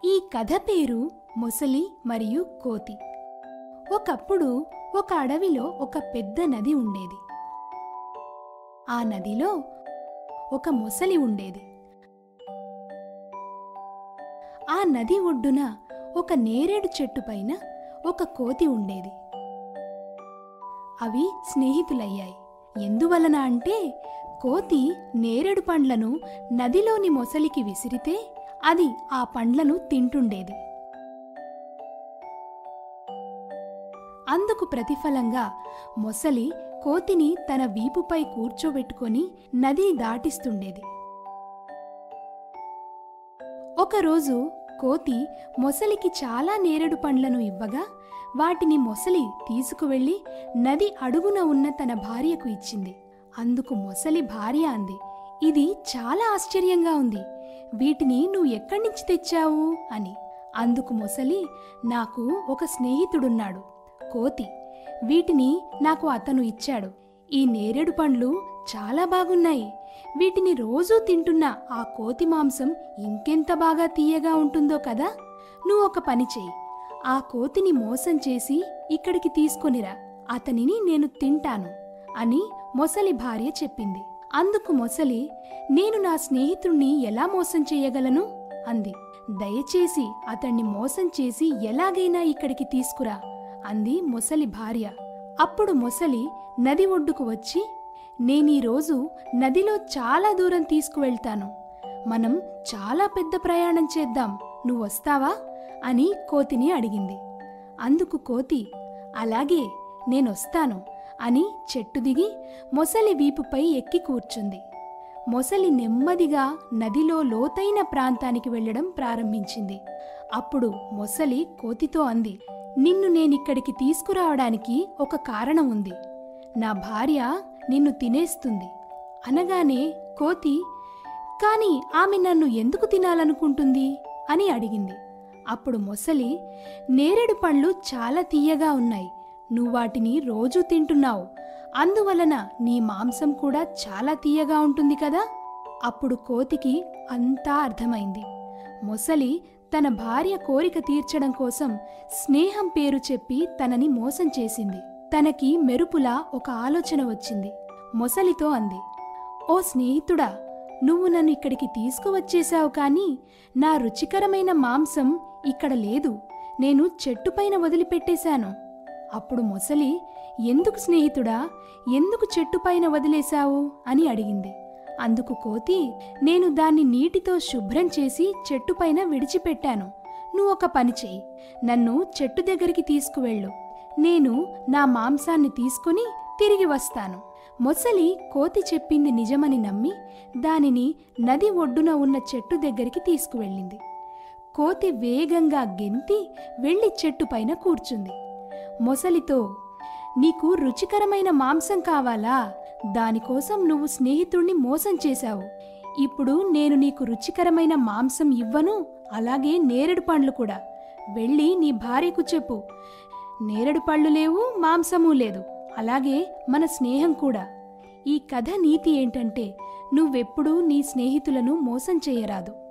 ఈ కథ పేరు మొసలి మరియు కోతి ఒకప్పుడు ఒక అడవిలో ఒక పెద్ద నది ఉండేది ఆ నదిలో ఒక మొసలి ఉండేది ఆ నది ఒడ్డున ఒక నేరేడు చెట్టు పైన ఒక కోతి ఉండేది అవి స్నేహితులయ్యాయి ఎందువలన అంటే కోతి నేరేడు పండ్లను నదిలోని మొసలికి విసిరితే అది ఆ పండ్లను తింటుండేది అందుకు ప్రతిఫలంగా మొసలి కోతిని తన వీపుపై కూర్చోబెట్టుకొని నది దాటిస్తుండేది ఒకరోజు కోతి మొసలికి చాలా నేరేడు పండ్లను ఇవ్వగా వాటిని మొసలి తీసుకువెళ్ళి నది అడుగున ఉన్న తన భార్యకు ఇచ్చింది అందుకు మొసలి భార్య అంది ఇది చాలా ఆశ్చర్యంగా ఉంది వీటిని నువ్వు ఎక్కడి నుంచి తెచ్చావు అని అందుకు మొసలి నాకు ఒక స్నేహితుడున్నాడు కోతి వీటిని నాకు అతను ఇచ్చాడు ఈ నేరేడు పండ్లు చాలా బాగున్నాయి వీటిని రోజూ తింటున్న ఆ కోతి మాంసం ఇంకెంత బాగా తీయగా ఉంటుందో కదా నువ్వు ఒక పని చెయ్యి ఆ కోతిని మోసం చేసి ఇక్కడికి తీసుకొనిరా అతనిని నేను తింటాను అని మొసలి భార్య చెప్పింది అందుకు మొసలి నేను నా స్నేహితుణ్ణి ఎలా మోసం చేయగలను అంది దయచేసి అతన్ని మోసం చేసి ఎలాగైనా ఇక్కడికి తీసుకురా అంది మొసలి భార్య అప్పుడు మొసలి నది ఒడ్డుకు వచ్చి నేనీరోజు నదిలో చాలా దూరం తీసుకువెళ్తాను మనం చాలా పెద్ద ప్రయాణం చేద్దాం నువ్వు వస్తావా అని కోతిని అడిగింది అందుకు కోతి అలాగే నేనొస్తాను అని చెట్టు దిగి మొసలి వీపుపై ఎక్కి కూర్చుంది మొసలి నెమ్మదిగా నదిలో లోతైన ప్రాంతానికి వెళ్ళడం ప్రారంభించింది అప్పుడు మొసలి కోతితో అంది నిన్ను నేనిక్కడికి తీసుకురావడానికి ఒక కారణం ఉంది నా భార్య నిన్ను తినేస్తుంది అనగానే కోతి కాని ఆమె నన్ను ఎందుకు తినాలనుకుంటుంది అని అడిగింది అప్పుడు మొసలి నేరేడు పండ్లు చాలా తీయగా ఉన్నాయి నువ్వు వాటిని రోజూ తింటున్నావు అందువలన నీ మాంసం కూడా చాలా తీయగా ఉంటుంది కదా అప్పుడు కోతికి అంతా అర్థమైంది మొసలి తన భార్య కోరిక తీర్చడం కోసం స్నేహం పేరు చెప్పి తనని మోసం చేసింది తనకి మెరుపులా ఒక ఆలోచన వచ్చింది మొసలితో అంది ఓ స్నేహితుడా నువ్వు నన్ను ఇక్కడికి తీసుకువచ్చేశావు కానీ నా రుచికరమైన మాంసం ఇక్కడ లేదు నేను చెట్టుపైన వదిలిపెట్టేశాను అప్పుడు మొసలి ఎందుకు స్నేహితుడా ఎందుకు చెట్టుపైన వదిలేశావు అని అడిగింది అందుకు కోతి నేను దాన్ని నీటితో శుభ్రం చేసి చెట్టుపైన విడిచిపెట్టాను నువ్వు ఒక పని చెయ్యి నన్ను చెట్టు దగ్గరికి తీసుకువెళ్ళు నేను నా మాంసాన్ని తీసుకుని తిరిగి వస్తాను మొసలి కోతి చెప్పింది నిజమని నమ్మి దానిని నది ఒడ్డున ఉన్న చెట్టు దగ్గరికి తీసుకువెళ్ళింది కోతి వేగంగా గెంతి వెళ్లి చెట్టుపైన కూర్చుంది మొసలితో నీకు రుచికరమైన మాంసం కావాలా దానికోసం నువ్వు స్నేహితుణ్ణి మోసం చేశావు ఇప్పుడు నేను నీకు రుచికరమైన మాంసం ఇవ్వను అలాగే నేరేడు పండ్లు కూడా వెళ్ళి నీ భార్యకు చెప్పు నేరేడు పళ్ళు లేవు మాంసము లేదు అలాగే మన స్నేహం కూడా ఈ కథ నీతి ఏంటంటే నువ్వెప్పుడూ నీ స్నేహితులను మోసం చేయరాదు